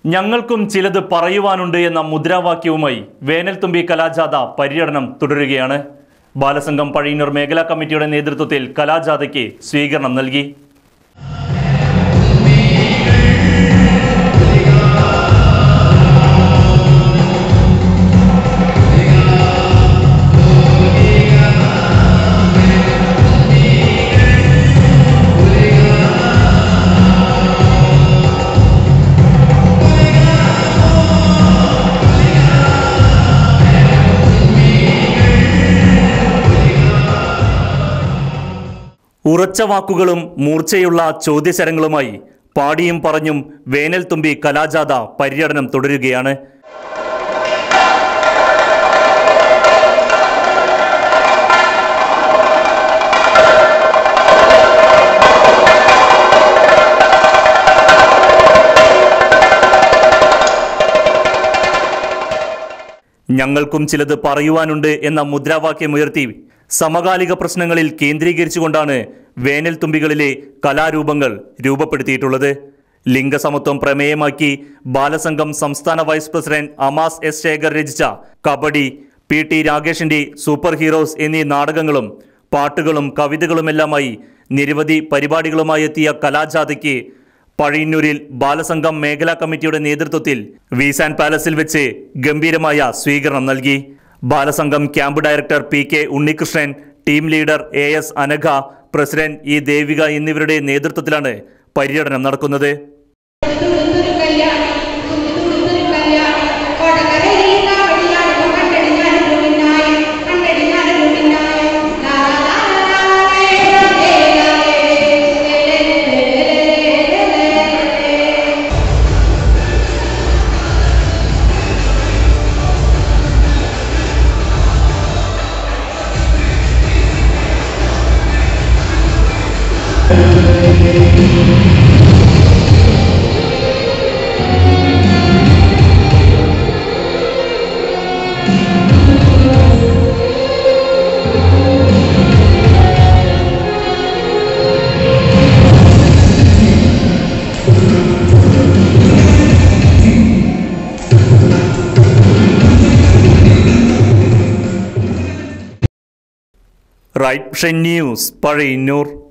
ഞങ്ങൾക്കും ചിലത് പറയുവാനുണ്ട് എന്ന മുദ്രാവാക്യവുമായി വേനൽത്തുമ്പി കലാജാഥ പര്യടനം തുടരുകയാണ് ബാലസംഘം പഴയന്നൂർ മേഖലാ കമ്മിറ്റിയുടെ നേതൃത്വത്തിൽ കലാജാഥയ്ക്ക് സ്വീകരണം നൽകി ഉറച്ച വാക്കുകളും മൂർച്ചയുള്ള ചോദ്യശരങ്ങളുമായി പാടിയും പറഞ്ഞും വേനൽത്തുമ്പി കലാജാഥ പര്യടനം തുടരുകയാണ് ഞങ്ങൾക്കും ചിലത് പറയുവാനുണ്ട് എന്ന മുദ്രാവാക്യമുയർത്തി സമകാലിക പ്രശ്നങ്ങളിൽ കേന്ദ്രീകരിച്ചുകൊണ്ടാണ് വേനൽ തുമ്പികളിലെ കലാരൂപങ്ങൾ രൂപപ്പെടുത്തിയിട്ടുള്ളത് ലിംഗസമത്വം പ്രമേയമാക്കി ബാലസംഘം സംസ്ഥാന വൈസ് പ്രസിഡന്റ് അമാസ് എസ് ശേഖർ രചിച്ച കബഡി പി ടി രാകേഷിന്റെ സൂപ്പർ ഹീറോസ് എന്നീ നാടകങ്ങളും പാട്ടുകളും കവിതകളുമെല്ലാമായി നിരവധി പരിപാടികളുമായി എത്തിയ കലാജാഥയ്ക്ക് പഴയന്നൂരിൽ ബാലസംഘം മേഖലാ കമ്മിറ്റിയുടെ നേതൃത്വത്തിൽ വീസാൻ പാലസിൽ വെച്ച് ഗംഭീരമായ സ്വീകരണം നൽകി Balasangham camp director P K Unnikrishnan team leader A S Anagha president E Devika എന്നിവരുടെ നേതൃത്വത്തിലാണ് പര്യടനം നടക്കുന്നത് തുടുത്തുരു കല്യാണി തുടുത്തുരു കല്യാണി കൊടകരയിൽ കാവടിയാടും കണ്ടടി ഞാനൊരു പിന്നായി കണ്ടടി ഞാനൊരു പിന്നായി ലാ ലാ ലാ ലാ ലേ ലേ ലേ ലേ റൈറ്റ് ന്യൂസ് പഴയന്നൂർ